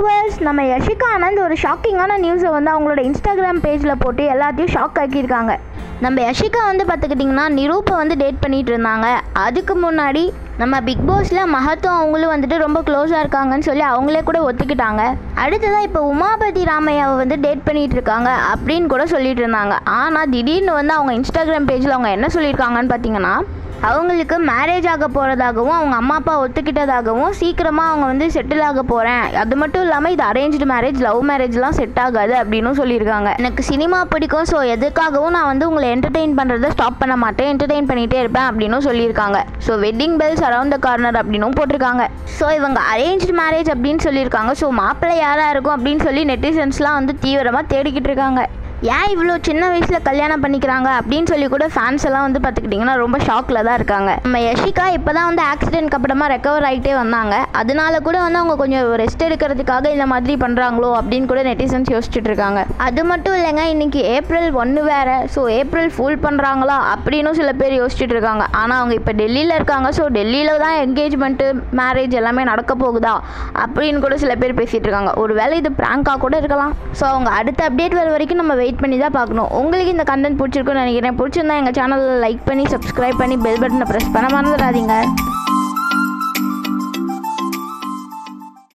viewers நம்ம யஷிகா ஆனந்த் ஒரு ஷாக்கிங்கான நியூஸை வந்து அவங்களோட இன்ஸ்டாகிராம் பேஜில் போட்டு எல்லாத்தையும் ஷாக் ஆக்கியிருக்காங்க நம்ம யஷிகா வந்து பார்த்துக்கிட்டிங்கன்னா நிரூப்பை வந்து டேட் பண்ணிட்டு இருந்தாங்க அதுக்கு முன்னாடி நம்ம பிக் பாஸில் மகத்துவம் அவங்களும் வந்துட்டு ரொம்ப க்ளோஸாக இருக்காங்கன்னு சொல்லி அவங்களே கூட ஒத்துக்கிட்டாங்க அடுத்ததாக இப்போ உமாபதி ராமையாவை வந்து டேட் பண்ணிட்டு இருக்காங்க அப்படின்னு கூட சொல்லிட்டு இருந்தாங்க ஆனால் திடீர்னு வந்து அவங்க இன்ஸ்டாகிராம் பேஜில் அவங்க என்ன சொல்லியிருக்காங்கன்னு பார்த்தீங்கன்னா அவங்களுக்கு மேரேஜ் ஆக போகிறதாகவும் அவங்க அம்மா அப்பா ஒத்துக்கிட்டதாகவும் சீக்கிரமாக அவங்க வந்து செட்டில் ஆக போகிறேன் அது மட்டும் இல்லாமல் இது அரேஞ்ச்டு மேரேஜ் லவ் மேரேஜ்லாம் செட் ஆகாது அப்படின்னு சொல்லியிருக்காங்க எனக்கு சினிமா பிடிக்கும் ஸோ எதுக்காகவும் நான் வந்து உங்களை என்டர்டெயின் பண்ணுறதை ஸ்டாப் பண்ண மாட்டேன் என்டர்டெயின் பண்ணிகிட்டே இருப்பேன் அப்படின்னு சொல்லியிருக்காங்க so wedding bells around the corner அப்படின்னும் போட்டிருக்காங்க ஸோ இவங்க அரேஞ்ச்டு மேரேஜ் அப்படின்னு சொல்லியிருக்காங்க ஸோ மாப்பிள்ளை யாராக இருக்கும் அப்படின்னு சொல்லி நெட்டிசன்ஸ்லாம் வந்து தீவிரமாக தேடிக்கிட்டு இருக்காங்க ஏன் இவ்வளோ சின்ன வயசில் கல்யாணம் பண்ணிக்கிறாங்க அப்படின்னு சொல்லி கூட ஃபேன்ஸ் எல்லாம் வந்து பார்த்துக்கிட்டிங்கன்னா ரொம்ப ஷாக்கில் தான் இருக்காங்க நம்ம யஷிகா இப்போ தான் வந்து ஆக்சிடென்ட்க்கு அப்புறமா ரெக்கவர் ஆகிட்டே வந்தாங்க அதனால கூட வந்து அவங்க கொஞ்சம் ரெஸ்ட் எடுக்கிறதுக்காக இந்த மாதிரி பண்ணுறாங்களோ அப்படின்னு கூட நெட்டிசன்ஸ் யோசிச்சுட்டு இருக்காங்க அது மட்டும் இல்லைங்க இன்னைக்கு ஏப்ரல் ஒன்று வேற ஸோ ஏப்ரல் ஃபுல் பண்ணுறாங்களா அப்படின்னு சில பேர் யோசிச்சுட்டு இருக்காங்க ஆனால் அவங்க இப்போ டெல்லியில் இருக்காங்க ஸோ டெல்லியில் தான் என்கேஜ்மெண்ட்டு மேரேஜ் எல்லாமே நடக்க போகுதா அப்படின்னு கூட சில பேர் பேசிகிட்டு இருக்காங்க ஒருவேளை இது ப்ராங்காக கூட இருக்கலாம் ஸோ அவங்க அடுத்த அப்டேட் வர வரைக்கும் நம்ம வெயிட் பண்ணி தான் பார்க்கணும் உங்களுக்கு இந்த கண்டென்ட் பிடிச்சிருக்குன்னு நினைக்கிறேன் பிடிச்சிருந்தா எங்கள் சேனலில் லைக் பண்ணி சப்ஸ்கிரைப் பண்ணி பெல் பட்டனை ப்ரெஸ் பண்ண மறந்துடாதீங்க